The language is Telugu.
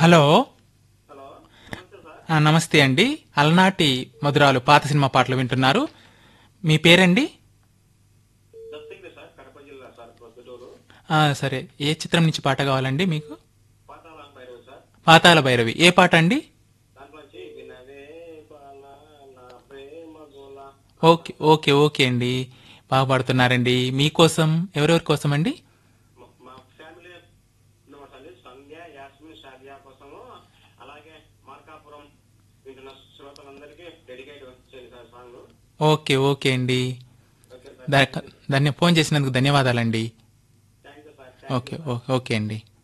హలో హలో నమస్తే సార్ ఆ, నమస్తే అండి అలనాటి మధురాలు పాత సినిమా పాటలు వింటున్నారు మీ పేరండి దస్తగిరి సార్ కడప జిల్లా సార్ ప్రొద్దుటూరు ఆ, సరే ఏ చిత్రం నుంచి పాట కావాలండి మీకు పాతాళం భైరవ్ సార్ పాతాల భైరవి ఏ పాట అండి దాంట్లో వచ్చి వినవే బాల నా ప్రేమ గోల ఓకే ఓకే ఓకే అండి బాగా పాడుతున్నారండి మీకోసం ఎవరెవరి కోసం అండి మా- మా ఫ్యామిలీ ఉన్నమాట సంధ్య యాస్మిన్ షాదియా కోసము అలాగే మార్కాపురం వింటున్న శ్రోతలందరికీ డెడికేట్ చేయండి సార్ సాంగ్ ఓకే ఓకే అండి ఓకే సార్ ధన్య ఫోన్ చేసినందుకు ధన్యవాదాలండి థ్యాంక్ యూ సార్ ఓకే ఓ- ఓకే అండి